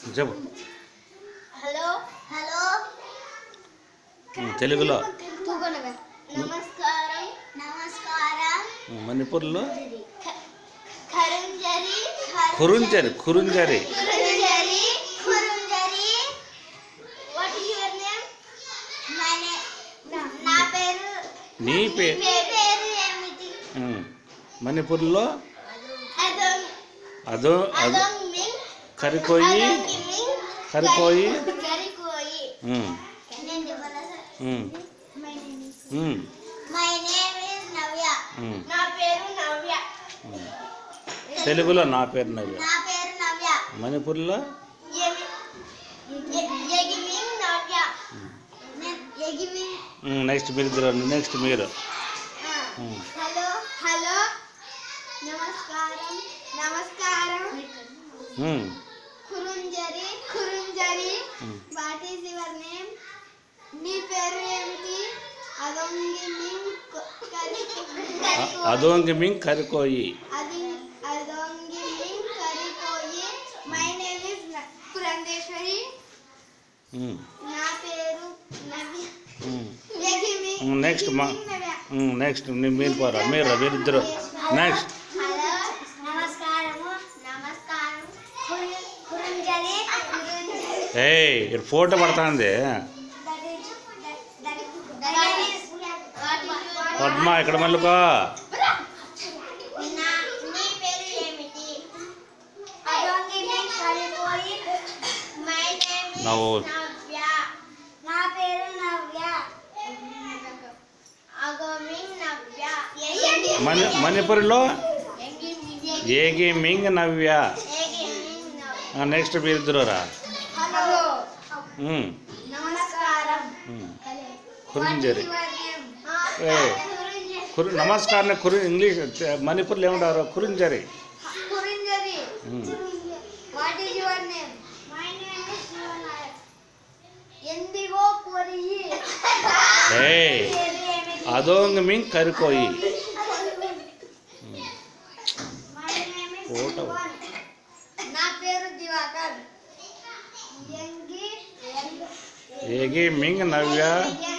చెప్పు hello hello ఉమ్, తెలుగులో నమస్కారం నమస్కారం మణిపూర్లో ఖ- ఖరుంజరి కురుంజరి కురుంజరి ఖరుంజరి ఖరుంజరి what is your name my name నా పేరు నీ పేరు మీ పేరు ఏమిటి ఉమ్, మణిపూర్లో అదొంగ్ అదో అదో అదొంగ్ మింగ్ కరికోయి అదొంగ్ మింగ్ కరికోయి కరికోయి ఉమ్, నేను చెప్పాలా sir um, my name is um, my name is Navya um, నా పేరు నవ్య ఉమ్. తెలుగులో నా పేరు నవ్య నా పేరు నవ్య మణిపూర్లో ఎమి- ఎ- ఎగిమింగ్ నవ్య నేను ఎగిమింగ్ ఉమ్, నెక్స్ట్ మీరు ఇద్దరు నెక్స్ట్ మీరు ఆ. ఉమ్. హలో హలో నమస్కారం నమస్కారం ఉమ్, కురుంజరి కురుంజరి um. What is your name నీ పేరు ఏమిటి అదొంగి మింగ్ క- కరి- అ- కరికోయి. అదోంగి మింగ్ కరికోయి అది అదొంగి మింగ్ కరికోయి my name is Purandeswari um, నా పేరు నవ్య ఉమ్. ఎగిమి ఉమ్, next మా- నవ్య ఉమ్, నెక్స్ట్ నీ- మీరు పోరా మీరు మీరిద్దరు నెక్స్ట్ హలో నమస్కారము నమస్కారం కురు- కురుంజలి కురుంజలి ఏయ్ ఇక్కడ ఫోటో పడుతుంది That is- that- that is- that is- what is your- Padma ఇక్కడ మళ్ళీకో నా నీ పేరు ఏమిటి అదొంగి మీ కలిపోయి మై నేమ్ ఇస్ నవ్వు- నవ్య నా పేరు నవ్య అగోమింగ్ నవ్య మణి మణిపూర్లో ఎగిమింగ్ ఏగి మింగ్ నవ్య ఎగిమింగ్ నవ్య ఆ, నెక్స్ట్ మీరిద్దరు రా హలో ఉమ్, నమస్కారం ఉమ్. కురుంజరి ఏ. కురుంజరి కురు నమస్కారం కురు ఇంగ్లీష్ మణిపూర్లో ఏమంటారు కురుంజరి కురుంజరి um. What is your name my name is Shivanayak ఎందిగో పొరియి ఏయ్ అదోంగి మింగ్ కరికోయి మై నేమ్ ఇస్ ఫోటో. నా పేరు దివాకర్ ఎంగి ఏగి మింగ్ నవ్య ఎంగి